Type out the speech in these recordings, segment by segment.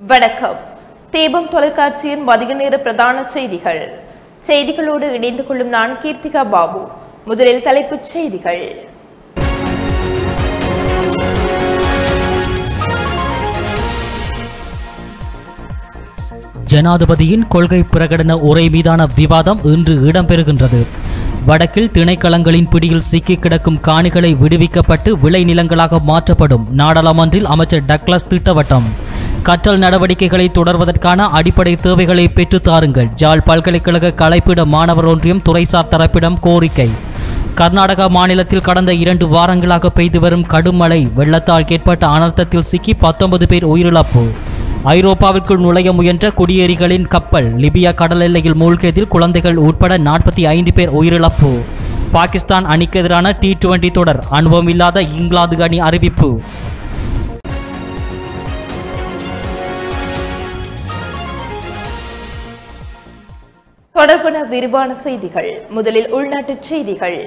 வணக்கம் தீபம் தொலைக்காட்சியின் மதிய நேர பிரதான செய்திகள் செய்திகளோடு இணைந்து கொள்ளும் நான் கீர்த்திகா பாபு முதலில் தலைப்புச் செய்திகள் ஜனாதிபதியின் கொள்கை பிரகடன உரை மீதான விவாதம் இன்று இடம்பெறுகின்றது வடக்கில் திணைக்களங்களின் பிடியில் சிக்கி கிடக்கும் காணிகளை விடுவிக்கப்பட்டு விளைநிலங்களாக மாற்றப்படும் நாடாளுமன்றில் அமைச்சர் டக்ளஸ் திட்டவட்டம் கற்றல் நடவடிக்கைகளை தொடர்வதற்கான அடிப்படை தேவைகளை பெற்றுத் தாருங்கள் ஜாழ் பல்கலைக்கழக கலைப்பிட மாணவர் ஒன்றியம் துறைசார் தரப்பிடம் கோரிக்கை கர்நாடகா மாநிலத்தில் கடந்த இரண்டு வாரங்களாக பெய்து வரும் கடும் மழை வெள்ளத்தால் ஏற்பட்ட அனர்த்தத்தில் சிக்கி பத்தொன்பது பேர் உயிரிழப்பு ஐரோப்பாவிற்குள் நுழைய முயன்ற குடியேறிகளின் கப்பல் லிபியா கடல் எல்லையில் மூழ்கியதில் குழந்தைகள் உட்பட நாற்பத்தி ஐந்து பேர் உயிரிழப்பு பாகிஸ்தான் அணிக்கு எதிரான டி டுவெண்டி தொடர் அனுபவம் இல்லாத இங்கிலாந்து அணி அறிவிப்பு தொடர்பான விரிவான செய்திகள் முதலில் உள்நாட்டுச் செய்திகள்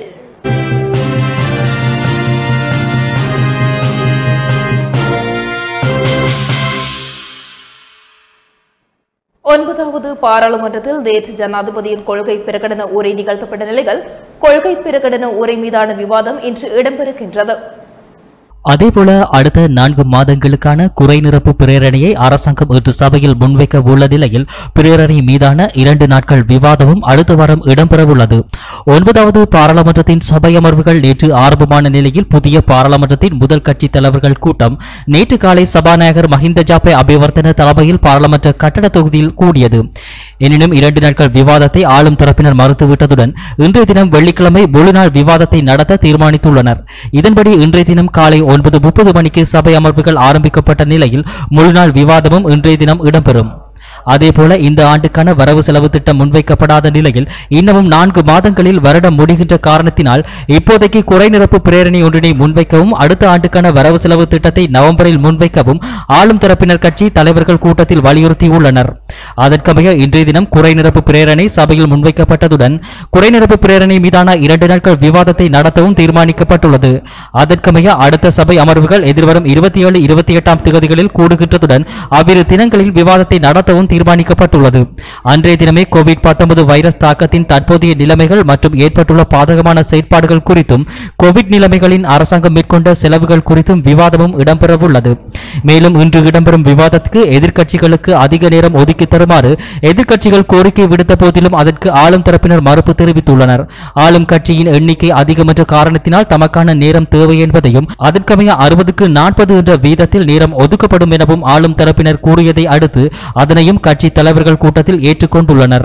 ஒன்பதாவது பாராளுமன்றத்தில் நேற்று ஜனாதிபதியின் கொள்கை பிரகடன உரை நிகழ்த்தப்பட்ட நிலையில் கொள்கை பிரகடன உரை மீதான விவாதம் இன்று இடம்பெறுகின்றது அதேபோல அடுத்த நான்கு மாதங்களுக்கான குறை நிரப்பு பிரேரணையை அரசாங்கம் இன்று சபையில் முன்வைக்க உள்ள நிலையில் பிரேரணை மீதான இரண்டு நாட்கள் விவாதமும் அடுத்த வாரம் இடம்பெறவுள்ளது ஒன்பதாவது பாராளுமன்றத்தின் சபை அமர்வுகள் நேற்று ஆரம்பமான நிலையில் புதிய பாராளுமன்றத்தின் முதல் கட்சி தலைவர்கள் கூட்டம் நேற்று காலை சபாநாயகர் மஹிந்த ஜாப்பே அபிவர்த்தன தலைமையில் பாராளுமன்ற கட்டட தொகுதியில் கூடியது எனினும் இரண்டு நாட்கள் விவாதத்தை ஆளும் தரப்பினர் மறுத்துவிட்டதுடன் இன்றைய தினம் வெள்ளிக்கிழமை முழுநாள் விவாதத்தை நடத்த தீர்மானித்துள்ளனர் இதன்படி இன்றைய தினம் காலை ஒன்பது முப்பது மணிக்கு சபை அமர்வுகள் ஆரம்பிக்கப்பட்ட நிலையில் முழுநாள் விவாதமும் இன்றைய தினம் இடம்பெறும் அதேபோல இந்த ஆண்டுக்கான வரவு செலவு திட்டம் முன்வைக்கப்படாத நிலையில் இன்னமும் நான்கு மாதங்களில் வருடம் முடிகின்ற காரணத்தினால் இப்போதைக்கு குறை நிரப்பு பிரேரணை ஒன்றினை முன்வைக்கவும் அடுத்த ஆண்டுக்கான வரவு செலவு திட்டத்தை நவம்பரில் முன்வைக்கவும் ஆளும் தரப்பினர் கட்சி தலைவர்கள் கூட்டத்தில் வலியுறுத்தியுள்ளனர் அதற்கமைய இன்றைய தினம் குறை நிரப்பு பிரேரணை சபையில் முன்வைக்கப்பட்டதுடன் குறை நிரப்பு பிரேரணை மீதான இரண்டு நாட்கள் விவாதத்தை நடத்தவும் தீர்மானிக்கப்பட்டுள்ளது அதற்கமைய அடுத்த சபை அமர்வுகள் எதிர்வரும் இருபத்தி ஏழு இருபத்தி எட்டாம் தேதிகளில் கூடுகின்றதுடன் அவ்விரு தினங்களில் விவாதத்தை நடத்தவும் தீர்மானிக்கப்பட்டுள்ளது அன்றைய தினமே கோவிட் 19 வைரஸ் தாக்கத்தின் தற்போதைய நிலைமைகள் மற்றும் ஏற்பட்டுள்ள பாதகமான செயற்பாடுகள் குறித்தும் கோவிட் நிலைமைகளின் அரசாங்கம் மேற்கொண்ட செலவுகள் குறித்தும் விவாதமும் இடம்பெறவுள்ளது மேலும் இன்று இடம்பெறும் விவாதத்துக்கு எதிர்க்கட்சிகளுக்கு அதிக நேரம் ஒதுக்கி தருமாறு எதிர்க்கட்சிகள் கோரிக்கை விடுத்த போதிலும் அதற்கு ஆளும் தரப்பினர் மறுப்பு தெரிவித்துள்ளனர் ஆளும் கட்சியின் எண்ணிக்கை அதிகம் என்ற காரணத்தினால் தமக்கான நேரம் தேவை என்பதையும் அதற்கமைய அறுபதுக்கு நாற்பது என்ற வீதத்தில் நேரம் ஒதுக்கப்படும் எனவும் ஆளும் தரப்பினர் கூறியதை அடுத்து அதனையும் கட்சி தலைவர்கள் கூட்டத்தில் ஏற்றுக்கொண்டுள்ளனர்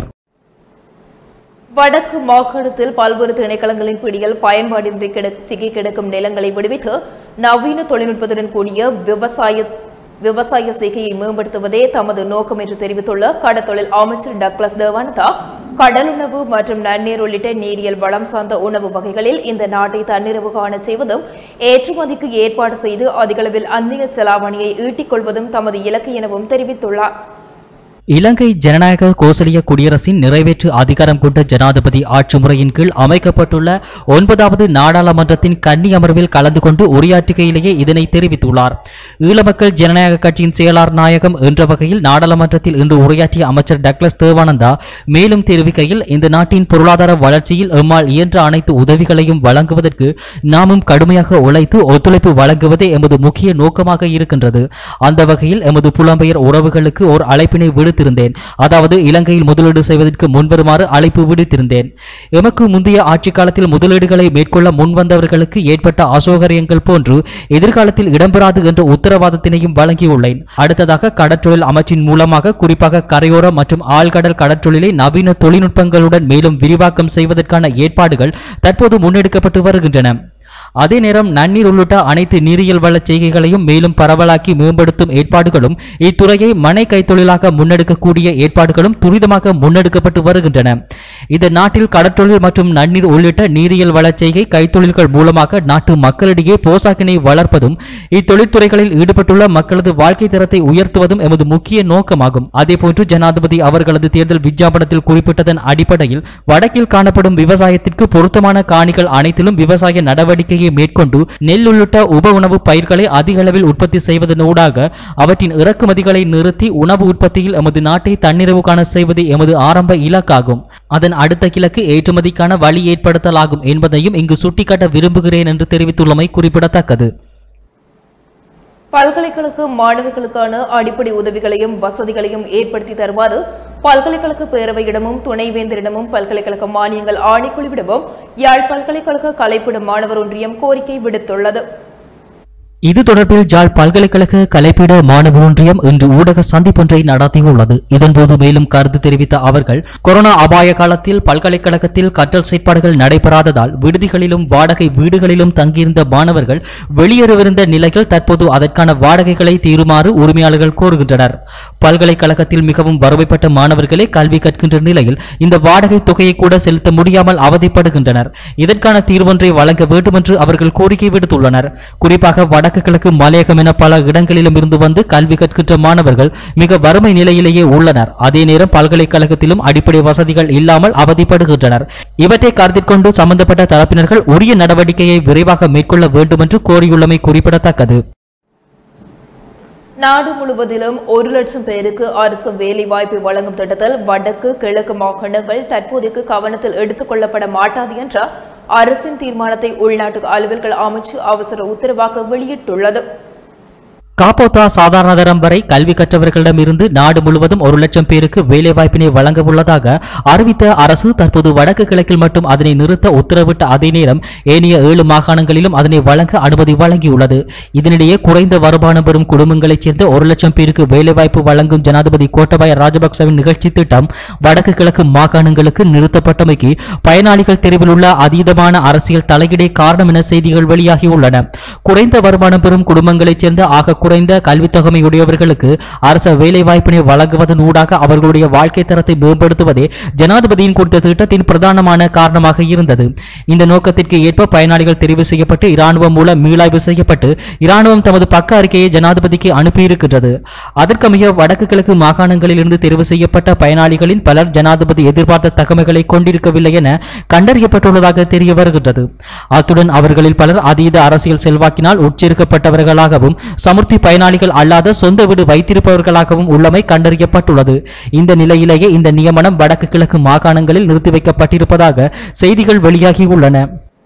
வடக்கு மாகாணத்தில் பல்வேறு திணைக்களங்களின் பிடியில் பயன்பாடின்றி கிட சிக்கி கிடக்கும் நிலங்களை விடுவித்து நவீன தொழில்நுட்பத்துடன் கூடிய விவசாய விவசாய செய்கையை மேம்படுத்துவதே தமது நோக்கம் என்று தெரிவித்துள்ள கடத்தொழில் அமைச்சர் டக்ளஸ் தேவானந்தா கடலுணவு மற்றும் நன்னீர் உள்ளிட்ட நீரியல் வளம் சார்ந்த உணவு வகைகளில் இந்த நாட்டை தன்னிறைவு காண செய்வதும் ஏற்றுமதிக்கு ஏற்பாடு செய்து அதிகளவில் அந்நிய செலாவணியை ஈட்டிக் கொள்வதும் தமது இலக்கு எனவும் தெரிவித்துள்ளார் இலங்கை ஜனநாயக கோசலிய குடியரசின் நிறைவேற்று அதிகாரம் கொண்ட ஜனாதிபதி ஆட்சி முறையின் கீழ் அமைக்கப்பட்டுள்ள ஒன்பதாவது நாடாளுமன்றத்தின் கன்னி அமர்வில் கலந்து கொண்டு உரையாற்றுகையிலேயே இதனை தெரிவித்துள்ளார் ஈழமக்கள் ஜனநாயக கட்சியின் செயலாளர் நாயகம் என்ற வகையில் நாடாளுமன்றத்தில் இன்று உரையாற்றிய அமைச்சர் டக்ளஸ் தேவானந்தா மேலும் தெரிவிக்கையில் இந்த நாட்டின் பொருளாதார வளர்ச்சியில் எம்மால் இயன்ற அனைத்து உதவிகளையும் வழங்குவதற்கு நாமும் கடுமையாக உழைத்து ஒத்துழைப்பு வழங்குவதே எமது முக்கிய நோக்கமாக இருக்கின்றது அந்த வகையில் எமது புலம்பெயர் உறவுகளுக்கு ஓர் அழைப்பினை விடுத்திருந்தேன் அதாவது இலங்கையில் முதலீடு செய்வதற்கு முன்வருமாறு அழைப்பு விடுத்திருந்தேன் எமக்கு முந்தைய ஆட்சி காலத்தில் முதலீடுகளை மேற்கொள்ள முன்வந்தவர்களுக்கு ஏற்பட்ட அசௌகரியங்கள் போன்று எதிர்காலத்தில் இடம்பெறாது என்ற உத்தரவாதத்தினையும் வழங்கியுள்ளேன் அடுத்ததாக கடற்றொழில் அமைச்சின் மூலமாக குறிப்பாக கரையோர மற்றும் ஆழ்கடல் கடற்றொழிலை நவீன தொழில்நுட்பங்களுடன் மேலும் விரிவாக்கம் செய்வதற்கான ஏற்பாடுகள் தற்போது முன்னெடுக்கப்பட்டு வருகின்றன அதே நேரம் நன்னீர் உள்ளிட்ட அனைத்து நீரியல் வள செய்கைகளையும் மேலும் பரவலாக்கி மேம்படுத்தும் ஏற்பாடுகளும் இத்துறையை மனை கைத்தொழிலாக முன்னெடுக்கக்கூடிய ஏற்பாடுகளும் துரிதமாக முன்னெடுக்கப்பட்டு வருகின்றன இந்த நாட்டில் கடற்றொழில் மற்றும் நன்னீர் உள்ளிட்ட நீரியல் வள செய்கை கைத்தொழில்கள் மூலமாக நாட்டு மக்களிடையே போசாக்கினை வளர்ப்பதும் இத்தொழிற்துறைகளில் ஈடுபட்டுள்ள மக்களது வாழ்க்கை தரத்தை உயர்த்துவதும் எமது முக்கிய நோக்கமாகும் அதேபோன்று ஜனாதிபதி அவர்களது தேர்தல் விஞ்ஞாபனத்தில் குறிப்பிட்டதன் அடிப்படையில் வடக்கில் காணப்படும் விவசாயத்திற்கு பொருத்தமான காணிகள் அனைத்திலும் விவசாய நடவடிக்கை நடவடிக்கையை மேற்கொண்டு நெல் உள்ளிட்ட உப உணவு பயிர்களை அதிக அளவில் உற்பத்தி செய்வதனூடாக அவற்றின் இறக்குமதிகளை நிறுத்தி உணவு உற்பத்தியில் எமது நாட்டை தன்னிறைவு காண செய்வது எமது ஆரம்ப இலக்காகும் அதன் அடுத்த கிழக்கு ஏற்றுமதிக்கான வழி ஏற்படுத்தலாகும் என்பதையும் இங்கு சுட்டிக்காட்ட விரும்புகிறேன் என்று தெரிவித்துள்ளமை குறிப்பிடத்தக்கது பல்கலைக்கழக மாணவர்களுக்கான அடிப்படை உதவிகளையும் வசதிகளையும் ஏற்படுத்தி தருமாறு பல்கலைக்கழக பேரவையிடமும் துணைவேந்தரிடமும் பல்கலைக்கழக மானியங்கள் ஆணைக்குழுவிடமும் யாழ் பல்கலைக்கழக கலைப்பிட மாணவர் ஒன்றியம் கோரிக்கை விடுத்துள்ளது இது தொடர்பில் ஜாழ் பல்கலைக்கழக கலைப்பீட மாணவர் ஒன்றியம் இன்று ஊடக சந்திப்பொன்றை நடத்தியுள்ளது இதன்போது மேலும் கருத்து தெரிவித்த அவர்கள் கொரோனா அபாய காலத்தில் பல்கலைக்கழகத்தில் கற்றல் செயற்பாடுகள் நடைபெறாததால் விடுதிகளிலும் வாடகை வீடுகளிலும் தங்கியிருந்த மாணவர்கள் வெளியேறவிருந்த நிலையில் தற்போது அதற்கான வாடகைகளை தீருமாறு உரிமையாளர்கள் கோருகின்றனர் பல்கலைக்கழகத்தில் மிகவும் வறுமைப்பட்ட மாணவர்களே கல்வி கற்கின்ற நிலையில் இந்த வாடகை தொகையை கூட செலுத்த முடியாமல் அவதிப்படுகின்றனர் இதற்கான தீர்வொன்றை வழங்க வேண்டும் என்று அவர்கள் கோரிக்கை விடுத்துள்ளனர் குறிப்பாக வடக்கு கிழக்கு மலையகம் என பல இடங்களிலும் இருந்து வந்து கல்வி கற்கின்ற மாணவர்கள் மிக வறுமை நிலையிலேயே உள்ளனர் அதே நேரம் பல்கலைக்கழகத்திலும் அடிப்படை வசதிகள் இல்லாமல் அவதிப்படுகின்றனர் இவற்றை கருத்தில் கொண்டு சம்பந்தப்பட்ட தரப்பினர்கள் உரிய நடவடிக்கையை விரைவாக மேற்கொள்ள வேண்டும் என்று கோரியுள்ளமை குறிப்பிடத்தக்கது நாடு முழுவதிலும் ஒரு லட்சம் பேருக்கு அரசு வேலை வாய்ப்பை வழங்கும் திட்டத்தில் வடக்கு கிழக்கு மாகாணங்கள் தற்போதைக்கு கவனத்தில் எடுத்துக் கொள்ளப்பட மாட்டாது என்ற அரசின் தீர்மானத்தை உள்நாட்டு அலுவல்கள் அமைச்சு அவசர உத்தரவாக வெளியிட்டுள்ளது காப்போத்தா சாதாரண தரம் வரை கல்வி கற்றவர்களிடமிருந்து நாடு முழுவதும் ஒரு லட்சம் பேருக்கு வேலைவாய்ப்பினை வழங்க உள்ளதாக அறிவித்த அரசு தற்போது வடக்கு கிழக்கில் மட்டும் அதனை நிறுத்த உத்தரவிட்ட அதே நேரம் ஏனைய ஏழு மாகாணங்களிலும் அதனை வழங்க அனுமதி வழங்கியுள்ளது இதனிடையே குறைந்த வருமானம் பெறும் குடும்பங்களைச் சேர்ந்த ஒரு லட்சம் பேருக்கு வேலைவாய்ப்பு வழங்கும் ஜனாதிபதி கோட்டபாய ராஜபக்சவின் நிகழ்ச்சி திட்டம் வடக்கு கிழக்கு மாகாணங்களுக்கு நிறுத்தப்பட்டமைக்கு பயனாளிகள் தெரிவில் உள்ள அதீதமான அரசியல் தலையீடே காரணம் என செய்திகள் வெளியாகியுள்ளன குறைந்த வருமானம் பெறும் குடும்பங்களைச் சேர்ந்த ஆக குறைந்த கல்வித் தொகையுடையவர்களுக்கு அரச வேலை வாய்ப்பினை வழங்குவதன் ஊடாக அவர்களுடைய வாழ்க்கை தரத்தை மேம்படுத்துவதே ஜனாதிபதியின் குறித்த திட்டத்தின் பிரதானமான காரணமாக இருந்தது இந்த நோக்கத்திற்கு ஏற்ப பயனாளிகள் தெரிவு செய்யப்பட்டு இராணுவம் மூலம் மீளாய்வு செய்யப்பட்டு இராணுவம் தமது பக்க அறிக்கையை ஜனாதிபதிக்கு அனுப்பியிருக்கின்றது அதற்கமைய வடக்கு கிழக்கு மாகாணங்களில் இருந்து தெரிவு செய்யப்பட்ட பயனாளிகளின் பலர் ஜனாதிபதி எதிர்பார்த்த தகமைகளை கொண்டிருக்கவில்லை என கண்டறியப்பட்டுள்ளதாக தெரிய வருகின்றது அத்துடன் அவர்களில் பலர் அதீத அரசியல் செல்வாக்கினால் உட்சேர்க்கப்பட்டவர்களாகவும் சமுர்த்தி பயனாளிகள் அல்லாத சொந்த வீடு வைத்திருப்பவர்களாகவும் உள்ளமை கண்டறியப்பட்டுள்ளது இந்த நிலையிலேயே இந்த நியமனம் வடக்கு கிழக்கு மாகாணங்களில் நிறுத்தி வைக்கப்பட்டிருப்பதாக செய்திகள் வெளியாகியுள்ளன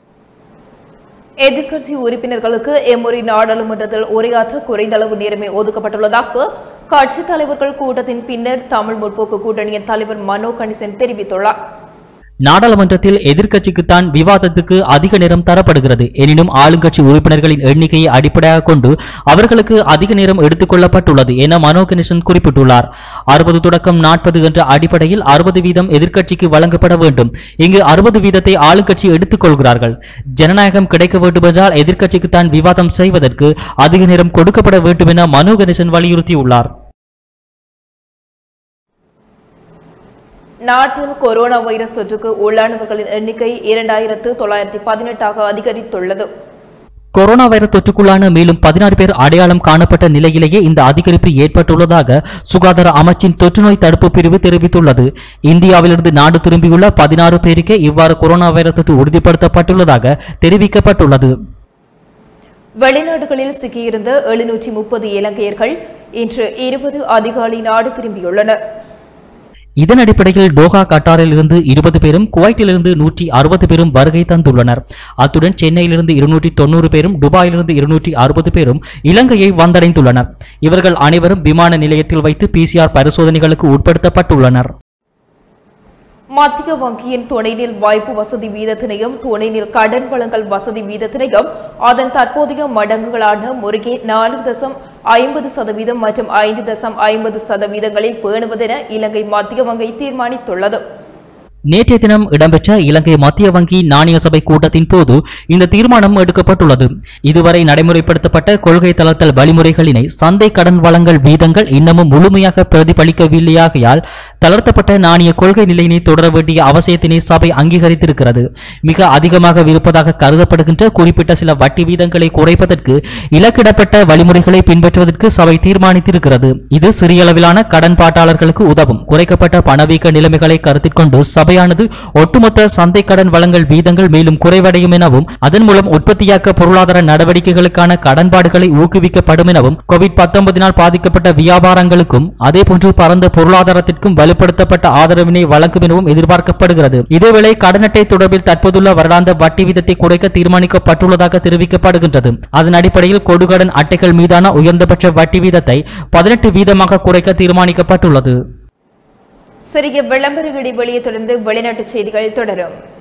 எதிர்க்கட்சி உறுப்பினர்களுக்கு எம்முறை நாடாளுமன்றத்தில் உரையாற்ற குறைந்த அளவு நேரமே ஒதுக்கப்பட்டுள்ளதாக கட்சித் தலைவர்கள் கூட்டத்தின் பின்னர் தமிழ் முற்போக்கு கூட்டணியின் தலைவர் மனோ கணிசன் தெரிவித்துள்ளார் நாடாளுமன்றத்தில் எதிர்க்கட்சிக்குத்தான் விவாதத்துக்கு அதிக நேரம் தரப்படுகிறது எனினும் ஆளுங்கட்சி உறுப்பினர்களின் எண்ணிக்கையை அடிப்படையாக கொண்டு அவர்களுக்கு அதிக நேரம் எடுத்துக் கொள்ளப்பட்டுள்ளது என மனோ கணேசன் குறிப்பிட்டுள்ளார் அறுபது தொடக்கம் நாற்பது என்ற அடிப்படையில் அறுபது வீதம் எதிர்க்கட்சிக்கு வழங்கப்பட வேண்டும் இங்கு அறுபது வீதத்தை ஆளுங்கட்சி எடுத்துக் கொள்கிறார்கள் ஜனநாயகம் கிடைக்க வேண்டுமென்றால் எதிர்க்கட்சிக்குத்தான் விவாதம் செய்வதற்கு அதிக நேரம் கொடுக்கப்பட வேண்டும் என மனோ கணேசன் வலியுறுத்தியுள்ளார் நாட்டில் கொரோனா வைரஸ் தொற்றுக்கு உள்ளானவர்களின் எண்ணிக்கை இரண்டாயிரத்து தொள்ளாயிரத்தி பதினெட்டாக அதிகரித்துள்ளது கொரோனா வைரஸ் தொற்றுக்குள்ளான மேலும் பதினாறு பேர் அடையாளம் காணப்பட்ட நிலையிலேயே இந்த அதிகரிப்பு ஏற்பட்டுள்ளதாக சுகாதார அமைச்சின் தொற்றுநோய் தடுப்பு பிரிவு தெரிவித்துள்ளது இந்தியாவிலிருந்து நாடு திரும்பியுள்ள பதினாறு பேருக்கே இவ்வாறு கொரோனா வைரஸ் தொற்று உறுதிப்படுத்தப்பட்டுள்ளதாக தெரிவிக்கப்பட்டுள்ளது வெளிநாடுகளில் சிக்கியிருந்த எழுநூற்றி முப்பது இலங்கையர்கள் இன்று இருபது அதிகாலை நாடு திரும்பியுள்ளனர் இதன் அடிப்படையில் டோஹா கட்டாரில் இருந்து இருபது பேரும் குவைட்டிலிருந்து நூற்றி அறுபது பேரும் வருகை தந்துள்ளனர் அத்துடன் சென்னையிலிருந்து இருநூற்றி தொண்ணூறு பேரும் துபாயிலிருந்து இருநூற்றி அறுபது பேரும் இலங்கையை வந்தடைந்துள்ளனர் இவர்கள் அனைவரும் விமான நிலையத்தில் வைத்து பிசிஆர் பரிசோதனைகளுக்கு உட்படுத்தப்பட்டுள்ளனர் மத்திய வங்கியின் துணைநில் வாய்ப்பு வசதி வீதத்தினையும் துணைநில் கடன் வழங்கல் வசதி வீதத்தினையும் அதன் தற்போதைய மடங்குகளான முறையே நாலு தசம் ஐம்பது சதவீதம் மற்றும் ஐந்து தசம் ஐம்பது சதவீதங்களில் பேணுவதென இலங்கை மத்திய வங்கி தீர்மானித்துள்ளது நேற்றைய தினம் இடம்பெற்ற இலங்கை மத்திய வங்கி நாணய சபை கூட்டத்தின் போது இந்த தீர்மானம் எடுக்கப்பட்டுள்ளது இதுவரை நடைமுறைப்படுத்தப்பட்ட கொள்கை தளர்த்தல் வழிமுறைகளினை சந்தை கடன் வழங்கல் வீதங்கள் இன்னமும் முழுமையாக பிரதிபலிக்கவில்லையாகையால் தளர்த்தப்பட்ட நாணய கொள்கை நிலையினை தொடர வேண்டிய அவசியத்தினை சபை அங்கீகரித்திருக்கிறது மிக அதிகமாக இருப்பதாக கருதப்படுகின்ற குறிப்பிட்ட சில வட்டி வீதங்களை குறைப்பதற்கு இலக்கிடப்பட்ட வழிமுறைகளை பின்பற்றுவதற்கு சபை தீர்மானித்திருக்கிறது இது சிறிய அளவிலான கடன் பாட்டாளர்களுக்கு உதவும் குறைக்கப்பட்ட பணவீக்க நிலைமைகளை கருத்தில் கொண்டு சபை சபையானது ஒட்டுமொத்த சந்தை கடன் வழங்கல் வீதங்கள் மேலும் குறைவடையும் எனவும் அதன் மூலம் உற்பத்தியாக்க பொருளாதார நடவடிக்கைகளுக்கான கடன்பாடுகளை ஊக்குவிக்கப்படும் எனவும் கோவிட் பத்தொன்பதினால் பாதிக்கப்பட்ட வியாபாரங்களுக்கும் அதேபோன்று பரந்த பொருளாதாரத்திற்கும் வலுப்படுத்தப்பட்ட ஆதரவினை வழங்கும் எனவும் எதிர்பார்க்கப்படுகிறது இதேவேளை கடன் அட்டை தொடர்பில் தற்போதுள்ள வருடாந்த வட்டி வீதத்தை குறைக்க தீர்மானிக்கப்பட்டுள்ளதாக தெரிவிக்கப்படுகின்றது அதன் அடிப்படையில் கொடுகடன் அட்டைகள் மீதான உயர்ந்தபட்ச வட்டி வீதத்தை பதினெட்டு வீதமாக குறைக்க தீர்மானிக்கப்பட்டுள்ளது சிறிய விளம்பர இடைவெளியை தொடர்ந்து வெளிநாட்டு செய்திகள் தொடரும்